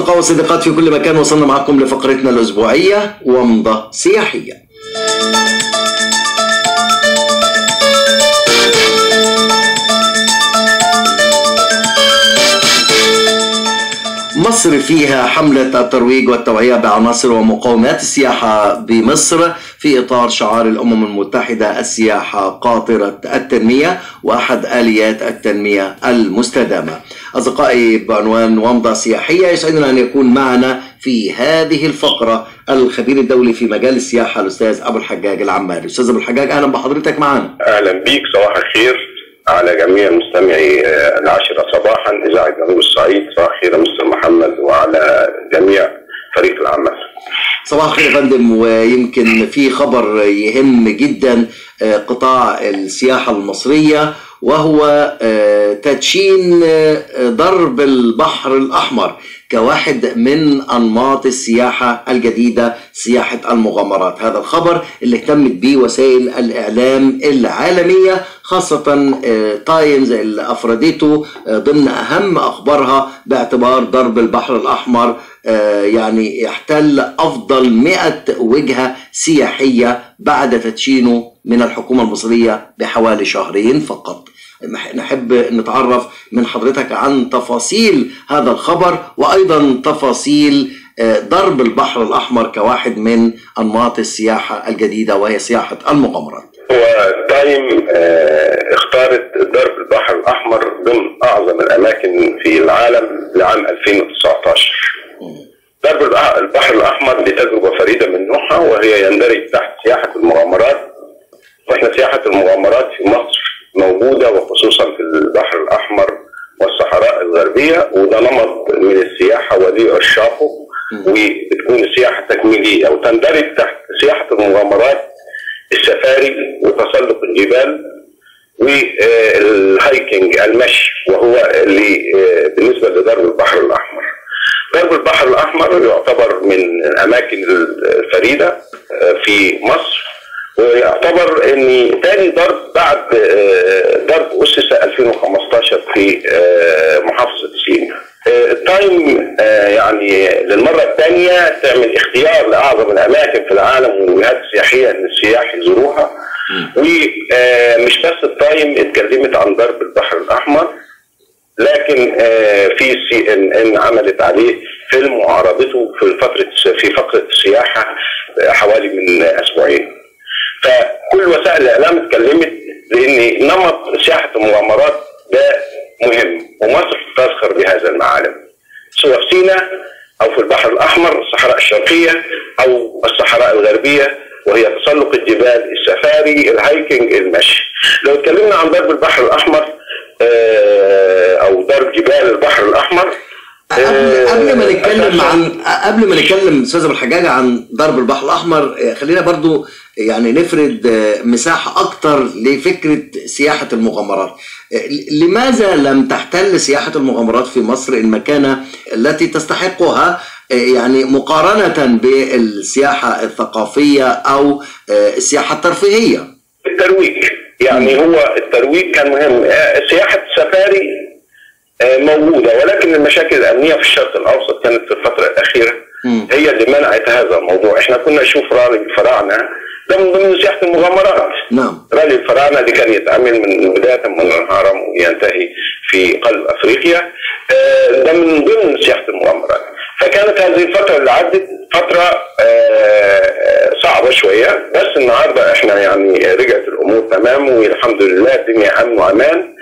أصدقاء وصديقات في كل مكان وصلنا معكم لفقرتنا الأسبوعية ومضة سياحية مصر فيها حملة الترويج والتوعية بعناصر ومقومات السياحة بمصر في إطار شعار الأمم المتحدة السياحة قاطرة التنمية وأحد آليات التنمية المستدامة أصدقائي بعنوان ومضة سياحية يسعدنا أن يكون معنا في هذه الفقرة الخبير الدولي في مجال السياحة الأستاذ أبو الحجاج العماري أستاذ أبو الحجاج أهلا بحضرتك معنا اهلا بيك صباح الخير على جميع مستمعي آه، العاشرة صباحا إذاعة جنوب الصعيد صباح الخير يا مستر محمد وعلى جميع فريق العمل صباح الخير يا فندم ويمكن في خبر يهم جدا آه، قطاع السياحة المصرية وهو آه، تدشين آه، ضرب البحر الأحمر كواحد من أنماط السياحة الجديدة سياحة المغامرات هذا الخبر اللي اهتمت به وسائل الإعلام العالمية خاصة آه، تايمز اللي أفردته آه، ضمن أهم أخبارها باعتبار ضرب البحر الأحمر آه، يعني يحتل أفضل 100 وجهة سياحية بعد تدشينه من الحكومة المصرية بحوالي شهرين فقط نح- نحب نتعرف من حضرتك عن تفاصيل هذا الخبر وأيضا تفاصيل آه، ضرب البحر الأحمر كواحد من أنماط السياحة الجديدة وهي سياحة المغامرات هو تايم آه، اختارت ضرب البحر الأحمر ضمن أعظم الأماكن في العالم لعام 2019 ضرب الأ- البحر الأحمر دي تجربة فريدة من نوعها وهي يندرج تحت سياحة المغامرات واحنا سياحة المغامرات في مصر موجودة وخصوصا في البحر الأحمر والصحراء الغربية وده نمط من السياحة وليه عشاقه وبتكون السياحة تكميلية أو تندرج تحت سياحة المغامرات السفاري وتسلق الجبال والهايكنج المشي وهو اللي آه، بالنسبة لضرب البحر الأحمر ضرب البحر الأحمر يعتبر من الأماكن الفريدة آه، في مصر ويعتبر ان تاني ضرب بعد آه، ضرب اسس 2015 في آه، محافظه سينا. آه، التايم آه، يعني للمره الثانيه تعمل اختيار لاعظم الاماكن في العالم والوجهات السياحيه ان السياح يزوروها ومش بس التايم اتكلمت عن ضرب البحر الاحمر لكن آه، في سي ان ان عملت عليه فيلم وعرضته في فتره في فقره السياحه آه، حوالي من اسبوعين. فكل وسائل الاعلام اتكلمت لان نمط سياحه المغامرات ده مهم ومصر تزخر بهذا المعالم سواء في سيناء او في البحر الاحمر الصحراء الشرقيه او الصحراء الغربيه وهي تسلق الجبال السفاري الهايكنج المشي لو اتكلمنا عن ضرب البحر الاحمر آه، او ضرب جبال البحر الاحمر قبل آه، قبل ما نتكلم أساساً- عن قبل ما نتكلم استاذ ابو الحجاج عن ضرب البحر الاحمر آه، خلينا برضو يعني نفرد آه، مساحه اكتر لفكره سياحه المغامرات آه، لماذا لم تحتل سياحه المغامرات في مصر المكانه التي تستحقها آه، يعني مقارنه بالسياحه الثقافيه او آه، السياحه الترفيهيه الترويج يعني هو الترويج كان مهم آه، سياحة السفاري آه، موجودة ولكن المشاكل الأمنية في الشرق الأوسط كانت في الفترة الأخيرة مم. هي اللي منعت هذا الموضوع احنا كنا نشوف رالي الفراعنة ده من ضمن سياحة المغامرات نعم رالي الفراعنة اللي كان يتعمل من بداية من الهرم وينتهي في قلب أفريقيا آه، ده من ضمن سياحة المغامرات فكانت هذه الفترة اللي عدت فترة آه، صعبة شوية بس النهاردة احنا يعني رجعت الأمور تمام والحمد لله الدنيا أمن وأمان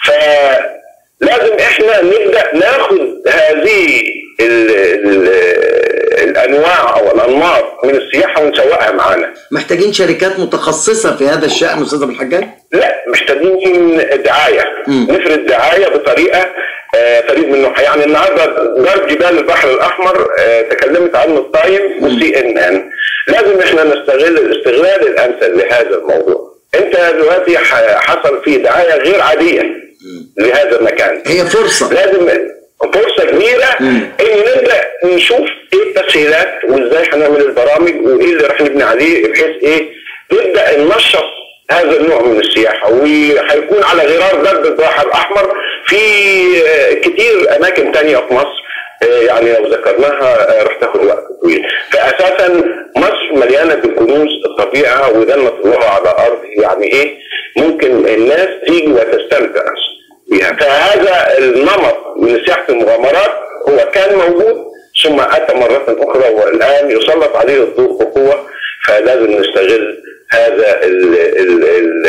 فلازم احنا نبدأ ناخد هذه ال ال الأنواع أو الأنماط من السياحة ونسوقها معانا محتاجين شركات متخصصه في هذا الشان استاذ ابو الحجاج لا محتاجين دعايه مم. نفرض دعايه بطريقه آه، فريد من نوعها يعني النهارده ضرب جبال البحر الاحمر آه، تكلمت عنه التايم والسي ان ان لازم احنا نستغل الاستغلال الامثل لهذا الموضوع انت دلوقتي ح- حصل فيه دعايه غير عاديه لهذا المكان هي فرصه لازم فرصه كبيره مم. ان نبدا نشوف ايه التسهيلات وازاي هنعمل البرامج وايه اللي راح نبني عليه بحيث ايه نبدا ننشط هذا النوع من السياحه وهيكون على غرار ضرب البحر الاحمر في آه، كتير اماكن تانية في مصر يعني لو ذكرناها راح تاخد وقت طويل فاساسا مصر مليانه بالكنوز الطبيعه وده المطلوع على ارض يعني ايه ممكن الناس تيجي وتستمتع بها فهذا النمط من سياحه المغامرات هو كان موجود ثم اتى مره اخرى والان يسلط عليه الضوء بقوه فلازم نستغل هذا ال ال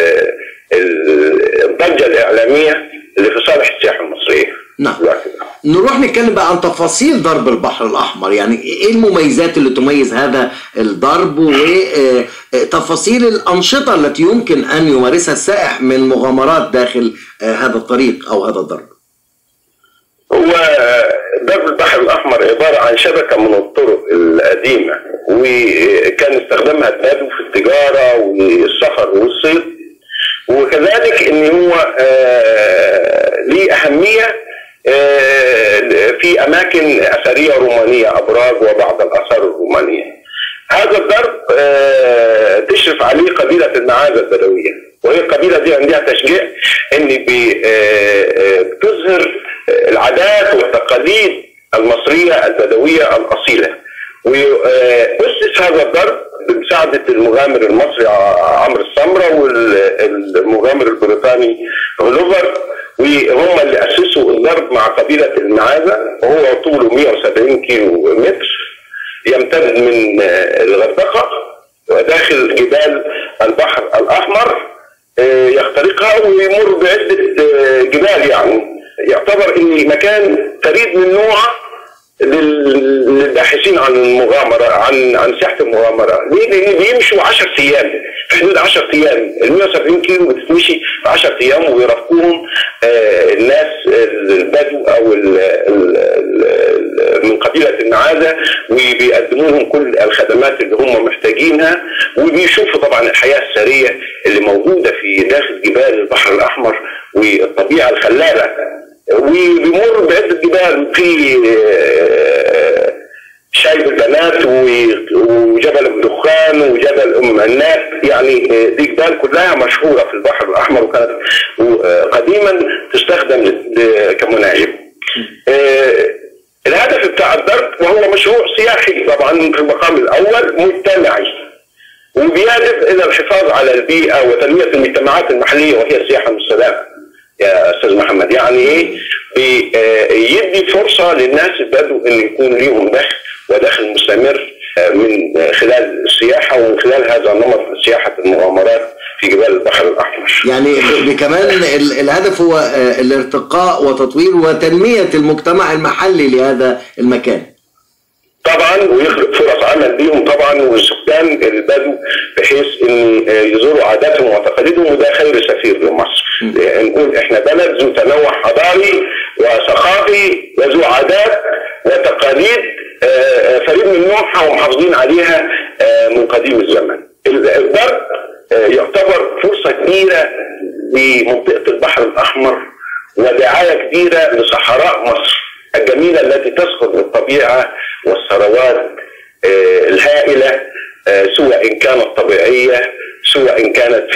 ال الضجه الاعلاميه اللي في صالح السياحه المصريه. نعم. نروح نتكلم بقى عن تفاصيل ضرب البحر الاحمر يعني ايه المميزات اللي تميز هذا الضرب وتفاصيل الانشطه التي يمكن ان يمارسها السائح من مغامرات داخل هذا الطريق او هذا الضرب هو ضرب البحر الاحمر عباره عن شبكه من الطرق القديمه وكان استخدامها البدو في التجاره والسفر والصيد وكذلك ان هو ليه اهميه في اماكن اثريه رومانيه ابراج وبعض الاثار الرومانيه. هذا الضرب تشرف عليه قبيله المعازه البدويه وهي القبيله دي عندها تشجيع ان بتظهر العادات والتقاليد المصريه البدويه الاصيله. واسس هذا الضرب بمساعده المغامر المصري عمرو السمره والمغامر البريطاني غلوفر وهم اللي اسسوا الضرب مع قبيله المعازه وهو طوله 170 كيلو متر يمتد من الغردقه وداخل جبال البحر الاحمر يخترقها ويمر بعده جبال يعني يعتبر ان مكان فريد من نوعه للباحثين عن المغامره عن عن سياحه المغامره، ليه؟ لان بيمشوا 10 ايام في حدود 10 ايام، ال 170 كيلو بتتمشي في 10 ايام ويرافقوهم آه الناس البدو او ال ال ال من قبيله النعاذه وبيقدموا لهم كل الخدمات اللي هم محتاجينها وبيشوفوا طبعا الحياه السريه اللي موجوده في داخل جبال البحر الاحمر والطبيعه الخلابه وبيمر بعده جبال في شايب البنات وجبل الدخان وجبل ام الناس يعني دي جبال كلها مشهوره في البحر الاحمر وكانت قديما تستخدم كمناجم. الهدف بتاع الضرب وهو مشروع سياحي طبعا في المقام الاول مجتمعي وبيهدف الى الحفاظ على البيئه وتنميه المجتمعات المحليه وهي السياحه المستدامه. يا استاذ محمد يعني ايه بيدي فرصه للناس البدو ان يكون ليهم دخل ودخل مستمر من خلال السياحه ومن خلال هذا النمط سياحه المغامرات في جبال البحر الاحمر. يعني كمان الهدف هو الارتقاء وتطوير وتنميه المجتمع المحلي لهذا المكان. طبعا ويخلق فرص عمل ليهم طبعا والسكان البدو بحيث ان يزوروا عاداتهم وتقاليدهم وده خير سفير لمصر. نقول احنا بلد ذو تنوع حضاري وثقافي وذو عادات وتقاليد فريد من نوعها ومحافظين عليها من قديم الزمن. الضرب يعتبر فرصه كبيره لمنطقه البحر الاحمر ودعايه كبيره لصحراء مصر الجميله التي تسقط بالطبيعه والثروات الهائله سواء كانت طبيعيه سواء كانت في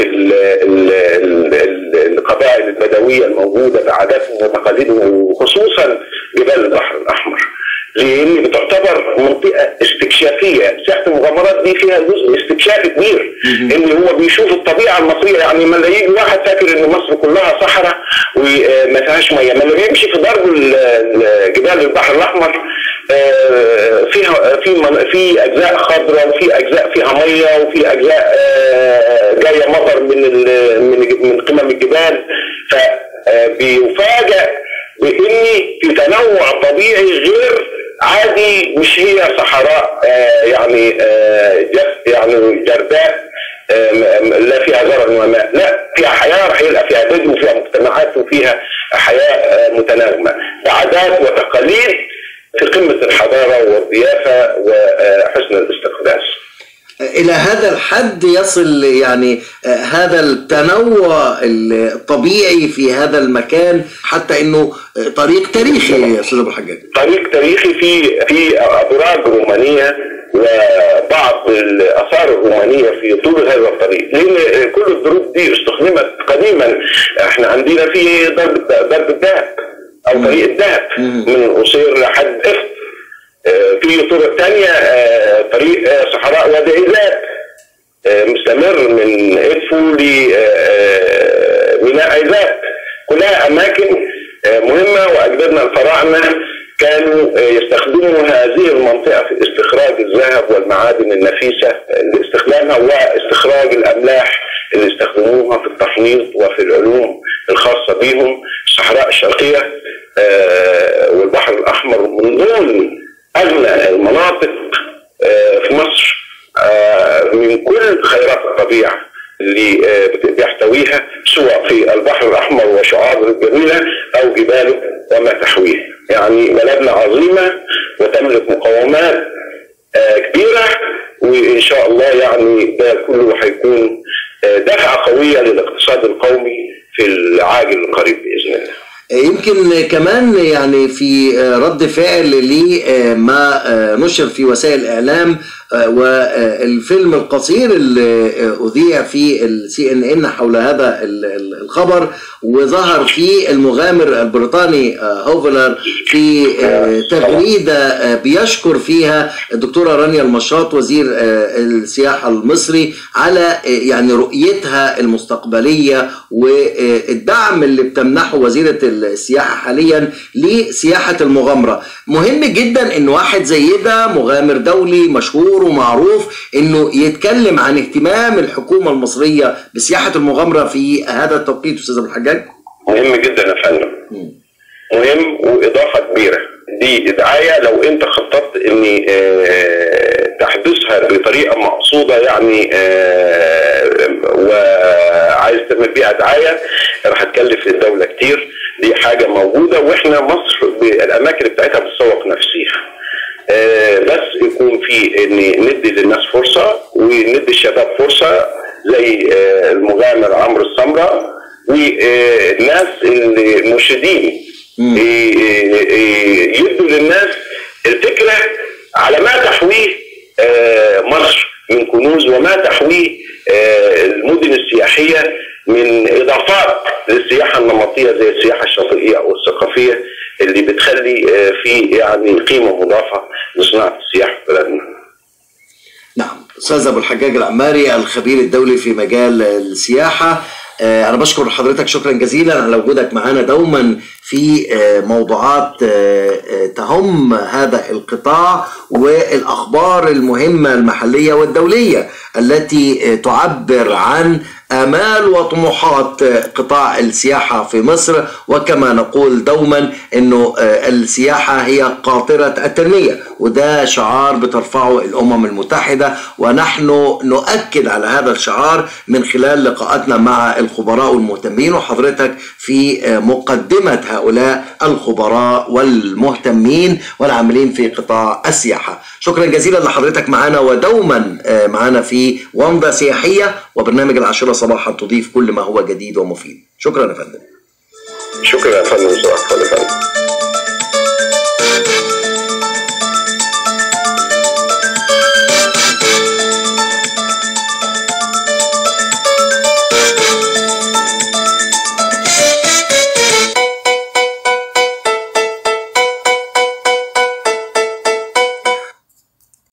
القبائل البدويه الموجوده بعاداتهم وتقاليدهم وخصوصا جبال البحر الاحمر. لان بتعتبر منطقه استكشافيه، سياحه المغامرات دي فيها جزء استكشافي كبير ان هو بيشوف الطبيعه المصريه يعني لما يجي واحد فاكر ان مصر كلها صحراء وما فيهاش ميه، لما بيمشي في ضرب جبال البحر الاحمر فيها في في اجزاء خضراء وفي اجزاء فيها ميه وفي اجزاء جايه مطر من من من قمم الجبال فبيفاجئ بان في تنوع طبيعي غير عادي مش هي صحراء يعني يعني جرداء لا فيها زرع وماء لا فيها حياه راح يلقى فيها بدو وفيها مجتمعات وفيها حياه متناغمه بعادات وتقاليد في قمه الحضاره والضيافه وحسن الاستقداس. الى هذا الحد يصل يعني هذا التنوع الطبيعي في هذا المكان حتى انه طريق تاريخي يا استاذ ابو الحجاج طريق تاريخي في في ابراج رومانيه وبعض الاثار الرومانيه في طول هذا الطريق لان كل الضروب دي استخدمت قديما احنا عندنا في ضرب ضرب الذهب او طريق الذهب من قصير لحد افت في طرق تانية طريق صحراء وادي عزاب مستمر من ادفو لميناء عزاب كلها اماكن مهمه واجدادنا الفراعنه كانوا يستخدموا هذه المنطقه في استخراج الذهب والمعادن النفيسه لاستخدامها واستخراج الاملاح اللي استخدموها في التحنيط وفي العلوم الخاصه بهم الصحراء الشرقيه والبحر الاحمر من ضمن اغنى المناطق في مصر من كل خيرات الطبيعه اللي بيحتويها سواء في البحر الاحمر وشعابه الجميله او جباله وما تحويه يعني بلدنا عظيمه وتملك مقومات كبيره وان شاء الله يعني ده كله هيكون دفعه قويه للاقتصاد القومي في العاجل القريب باذن الله يمكن كمان يعني في رد فعل لما نشر في وسائل الاعلام والفيلم القصير اللي اذيع في السي ان ان حول هذا الخبر وظهر فيه المغامر البريطاني هوفلر في تغريده بيشكر فيها الدكتوره رانيا المشاط وزير السياحه المصري على يعني رؤيتها المستقبليه والدعم اللي بتمنحه وزيره السياحه حاليا لسياحه المغامره مهم جدا ان واحد زي ده مغامر دولي مشهور ومعروف انه يتكلم عن اهتمام الحكومه المصريه بسياحه المغامره في هذا التوقيت استاذ ابو الحجاج مهم جدا يا فندم مهم واضافه كبيره دي دعايه لو انت خططت ان تحدثها بطريقه مقصوده يعني وعايز تعمل بيها دعايه راح تكلف الدوله كتير دي حاجه موجوده واحنا مصر بالاماكن بتاعتها بتسوق نفسيها بس يكون في ان ندي للناس فرصه وندي الشباب فرصه زي المغامر عمرو السمره والناس المرشدين يدوا للناس الفكره على ما تحويه مصر من كنوز وما تحويه المدن السياحيه من اضافات للسياحه النمطيه زي السياحه الشاطئيه او الثقافيه اللي بتخلي في يعني قيمه مضافه لصناعه السياحه في بلدنا. نعم استاذ ابو الحجاج العماري الخبير الدولي في مجال السياحه انا بشكر حضرتك شكرا جزيلا على وجودك معنا دوما في موضوعات تهم هذا القطاع والاخبار المهمه المحليه والدوليه التي تعبر عن امال وطموحات قطاع السياحه في مصر وكما نقول دوما انه السياحه هي قاطره التنميه وده شعار بترفعه الامم المتحده ونحن نؤكد على هذا الشعار من خلال لقاءاتنا مع الخبراء والمهتمين وحضرتك في مقدمه هؤلاء الخبراء والمهتمين والعاملين في قطاع السياحه شكرا جزيلا لحضرتك معنا ودوما معنا في ومضة سياحيه وبرنامج العاشره صباحا تضيف كل ما هو جديد ومفيد شكرا يا فندم شكرا يا فندم صباح الخير